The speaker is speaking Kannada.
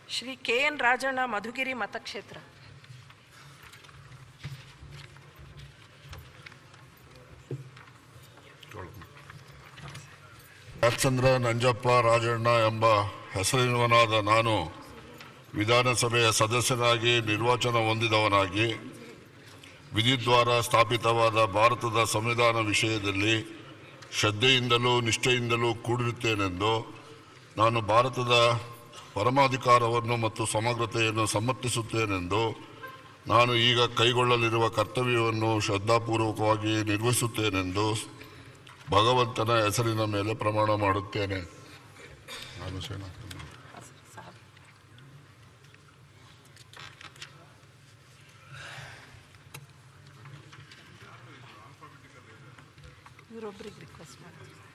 ಶ್ರೀ ಕೆ ಎನ್ ರಾಜಣ್ಣ ಮಧುಗಿರಿ ಮತಕ್ಷೇತ್ರ ರಾಜಚಂದ್ರ ನಂಜಪ್ಪ ರಾಜಣ್ಣ ಎಂಬ ಹೆಸರಿನವನಾದ ನಾನು ವಿಧಾನಸಭೆಯ ಸದಸ್ಯನಾಗಿ ನಿರ್ವಾಚನ ಹೊಂದಿದವನಾಗಿ ವಿಧಿದ್ವಾರ ಸ್ಥಾಪಿತವಾದ ಭಾರತದ ಸಂವಿಧಾನ ವಿಷಯದಲ್ಲಿ ಶ್ರದ್ಧೆಯಿಂದಲೂ ನಿಷ್ಠೆಯಿಂದಲೂ ಕೂಡಿರುತ್ತೇನೆಂದು ನಾನು ಭಾರತದ ಪರಮಾಧಿಕಾರವನ್ನು ಮತ್ತು ಸಮಗ್ರತೆಯನ್ನು ಸಮರ್ಥಿಸುತ್ತೇನೆಂದು ನಾನು ಈಗ ಕೈಗೊಳ್ಳಲಿರುವ ಕರ್ತವ್ಯವನ್ನು ಶ್ರದ್ಧಾಪೂರ್ವಕವಾಗಿ ನಿರ್ವಹಿಸುತ್ತೇನೆಂದು ಭಗವಂತನ ಹೆಸರಿನ ಮೇಲೆ ಪ್ರಮಾಣ ಮಾಡುತ್ತೇನೆ ನಾನು ಸೇನಾ ಇವರೊಬ್ಬರಿಗೆ ರಿಕ್ವೆಸ್ಟ್ ಮಾಡಿ